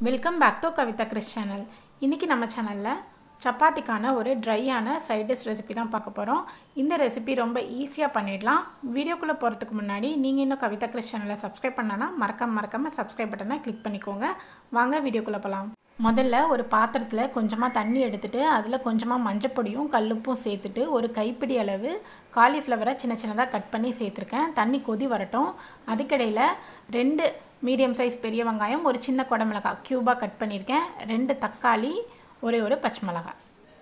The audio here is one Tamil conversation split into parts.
welcome back to Kavitha Chris channel இன்றைக்கி நம்ம சேனலில் சப்பாத்திக்கான ஒரு ட்ரையான சைட் டிஷ் ரெசிபி தான் பார்க்க போகிறோம் இந்த ரெசிபி ரொம்ப ஈஸியாக பண்ணிடலாம் வீடியோக்குள்ளே போகிறதுக்கு முன்னாடி நீங்கள் இன்னும் கவிதா கிறிஸ் சேனலை சப்ஸ்கிரைப் பண்ணனா மறக்காம மறக்காமல் சப்ஸ்கிரைப் பட்டனை கிளிக் பண்ணிக்கோங்க வாங்க வீடியோக்குள்ளே போகலாம் முதல்ல ஒரு பாத்திரத்தில் கொஞ்சமாக தண்ணி எடுத்துட்டு அதில் கொஞ்சமாக மஞ்சப்பொடியும் கல்லுப்பும் சேர்த்துட்டு ஒரு கைப்பிடி அளவு காலிஃப்ளவரை சின்ன சின்னதாக கட் பண்ணி சேர்த்துருக்கேன் தண்ணி கொதி வரட்டும் அதுக்கிடையில் ரெண்டு மீடியம் சைஸ் பெரிய வெங்காயம் ஒரு சின்ன குடமிளகாய் க்யூபாக கட் பண்ணியிருக்கேன் ரெண்டு தக்காளி ஒரே ஒரு பச்சை மிளகாய்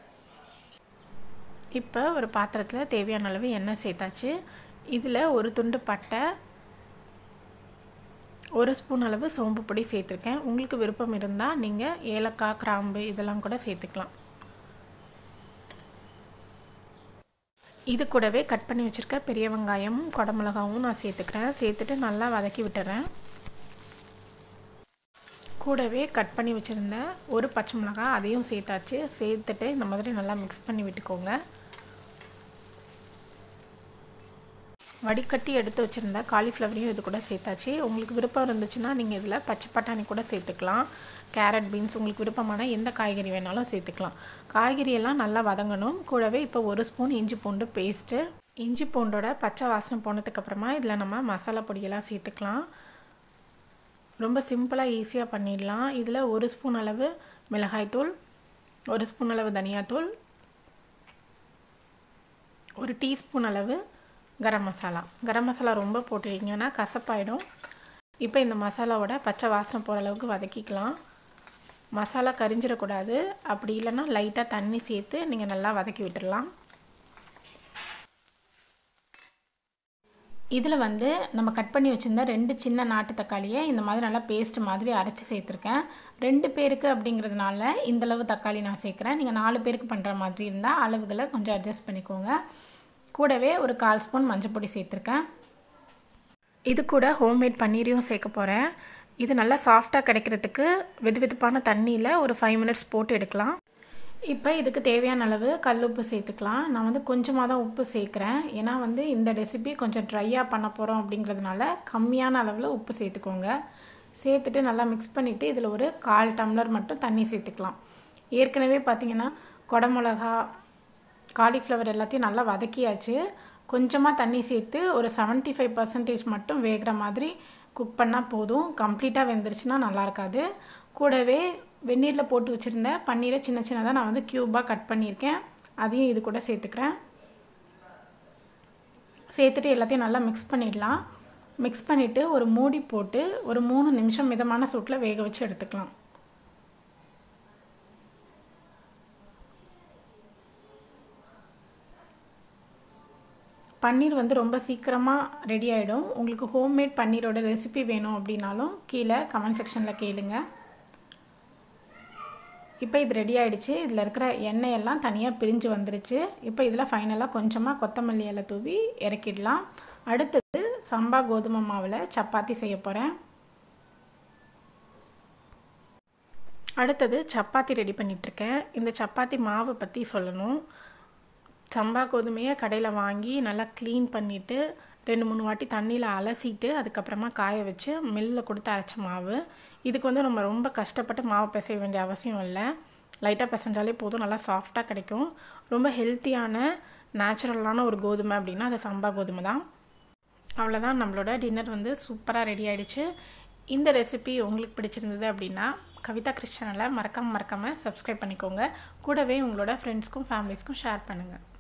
இப்போ ஒரு பாத்திரத்தில் தேவையான அளவு எண்ணெய் சேர்த்தாச்சு இதில் ஒரு துண்டு பட்டை ஒரு ஸ்பூன் அளவு சோம்பு பொடி சேர்த்துருக்கேன் உங்களுக்கு விருப்பம் இருந்தால் நீங்கள் ஏலக்காய் கிராம்பு இதெல்லாம் கூட சேர்த்துக்கலாம் இது கூடவே கட் பண்ணி வச்சுருக்க பெரிய வெங்காயமும் குடமிளகாவும் நான் சேர்த்துக்கிறேன் சேர்த்துட்டு நல்லா வதக்கி விட்டுறேன் கூடவே கட் பண்ணி வச்சுருந்த ஒரு பச்சை மிளகாய் அதையும் சேர்த்தாச்சு சேர்த்துட்டு இந்த மாதிரி நல்லா மிக்ஸ் பண்ணி விட்டுக்கோங்க வடிகட்டி எடுத்து வச்சுருந்த காலிஃப்ளவரையும் இது கூட சேர்த்தாச்சு உங்களுக்கு விருப்பம் இருந்துச்சுன்னா நீங்கள் இதில் பச்சை பட்டாணி கூட சேர்த்துக்கலாம் கேரட் பீன்ஸ் உங்களுக்கு விருப்பமான எந்த காய்கறி வேணாலும் சேர்த்துக்கலாம் காய்கறியெல்லாம் நல்லா வதங்கணும் கூடவே இப்போ ஒரு ஸ்பூன் இஞ்சி பூண்டு பேஸ்ட்டு இஞ்சி பூண்டோட பச்சை வாசனை போனதுக்கப்புறமா இதில் நம்ம மசாலா பொடியெல்லாம் சேர்த்துக்கலாம் ரொம்ப சிம்பிளாக ஈஸியாக பண்ணிடலாம் இதில் ஒரு ஸ்பூன் அளவு மிளகாய்த்தூள் ஒரு ஸ்பூன் அளவு தனியாத்தூள் ஒரு டீஸ்பூன் அளவு கரம் மசாலா கரம் மசாலா ரொம்ப போட்டுட்டீங்கன்னா கசப்பாயிடும் இப்போ இந்த மசாலாவோட பச்சை வாசனை போகிற அளவுக்கு வதக்கிக்கலாம் மசாலா கரிஞ்சிடக்கூடாது அப்படி இல்லைன்னா லைட்டாக தண்ணி சேர்த்து நீங்கள் நல்லா வதக்கி விட்டுடலாம் இதில் வந்து நம்ம கட் பண்ணி வச்சுருந்த ரெண்டு சின்ன நாட்டு தக்காளியை இந்த மாதிரி நல்லா பேஸ்ட் மாதிரி அரைச்சி சேர்த்துருக்கேன் ரெண்டு பேருக்கு அப்படிங்கிறதுனால இந்தளவு தக்காளி நான் சேர்க்குறேன் நீங்கள் நாலு பேருக்கு பண்ணுற மாதிரி இருந்தால் அளவுகளை கொஞ்சம் அட்ஜஸ்ட் பண்ணிக்கோங்க கூடவே ஒரு கால் ஸ்பூன் மஞ்சள் பொடி சேர்த்துருக்கேன் இது கூட ஹோம்மேட் பன்னீரையும் சேர்க்க போகிறேன் இது நல்லா சாஃப்டாக கிடைக்கிறதுக்கு வெது வெதுப்பான தண்ணியில் ஒரு ஃபைவ் மினிட்ஸ் போட்டு எடுக்கலாம் இப்போ இதுக்கு தேவையான அளவு கல் உப்பு சேர்த்துக்கலாம் நான் வந்து கொஞ்சமாக தான் உப்பு சேர்க்குறேன் ஏன்னா வந்து இந்த ரெசிபி கொஞ்சம் ட்ரையாக பண்ண போகிறோம் அப்படிங்கிறதுனால கம்மியான அளவில் உப்பு சேர்த்துக்கோங்க சேர்த்துட்டு நல்லா மிக்ஸ் பண்ணிவிட்டு இதில் ஒரு கால் டம்ளர் மட்டும் தண்ணி சேர்த்துக்கலாம் ஏற்கனவே பார்த்திங்கன்னா குடமிளகா காலிஃப்ளவர் எல்லாத்தையும் நல்லா வதக்கியாச்சு கொஞ்சமாக தண்ணி சேர்த்து ஒரு செவன்ட்டி ஃபைவ் பர்சன்டேஜ் மட்டும் வேகிற மாதிரி குக் பண்ணால் போதும் கம்ப்ளீட்டாக வெந்துருச்சுன்னா நல்லா இருக்காது கூடவே வெந்நீரில் போட்டு வச்சுருந்த பன்னீரை சின்ன சின்னதாக நான் வந்து க்யூபாக கட் பண்ணியிருக்கேன் அதையும் இது கூட சேர்த்துக்கிறேன் சேர்த்துட்டு எல்லாத்தையும் நல்லா மிக்ஸ் பண்ணிடலாம் மிக்ஸ் பண்ணிவிட்டு ஒரு மூடி போட்டு ஒரு மூணு நிமிஷம் மிதமான சூட்டில் வேக வச்சு எடுத்துக்கலாம் பன்னீர் வந்து ரொம்ப சீக்கிரமாக ரெடி ஆகிடும் உங்களுக்கு ஹோம்மேட் பன்னீரோட ரெசிபி வேணும் அப்படின்னாலும் கீழே கமெண்ட் செக்ஷனில் கேளுங்க இப்போ இது ரெடி ஆகிடுச்சு இதில் இருக்கிற எண்ணெயெல்லாம் தனியாக பிரிஞ்சு வந்துருச்சு இப்போ இதில் ஃபைனலாக கொஞ்சமாக கொத்தமல்லி இலை தூவி இறக்கிடலாம் அடுத்தது சம்பா கோதுமை மாவில் சப்பாத்தி செய்ய போகிறேன் அடுத்தது சப்பாத்தி ரெடி பண்ணிகிட்ருக்கேன் இந்த சப்பாத்தி மாவை பற்றி சொல்லணும் சம்பா கோதுமையை கடையில் வாங்கி நல்லா க்ளீன் பண்ணிவிட்டு ரெண்டு மூணு வாட்டி தண்ணியில் அலசிட்டு அதுக்கப்புறமா காய வச்சு மில்லில் கொடுத்து அரைச்ச மாவு இதுக்கு வந்து நம்ம ரொம்ப கஷ்டப்பட்டு மாவு பிசைய வேண்டிய அவசியம் இல்லை லைட்டாக பிசைஞ்சாலே போதும் நல்லா சாஃப்டாக கிடைக்கும் ரொம்ப ஹெல்த்தியான நேச்சுரலான ஒரு கோதுமை அப்படின்னா அது சம்பா கோதுமை தான் அவ்வளோதான் நம்மளோட டின்னர் வந்து சூப்பராக ரெடி ஆகிடுச்சு இந்த ரெசிபி உங்களுக்கு பிடிச்சிருந்தது அப்படின்னா கவிதா கிறிஸ்டனில் மறக்காமல் மறக்காமல் சப்ஸ்கிரைப் பண்ணிக்கோங்க கூடவே உங்களோட ஃப்ரெண்ட்ஸ்க்கும் ஃபேமிலிஸ்க்கும் ஷேர் பண்ணுங்கள்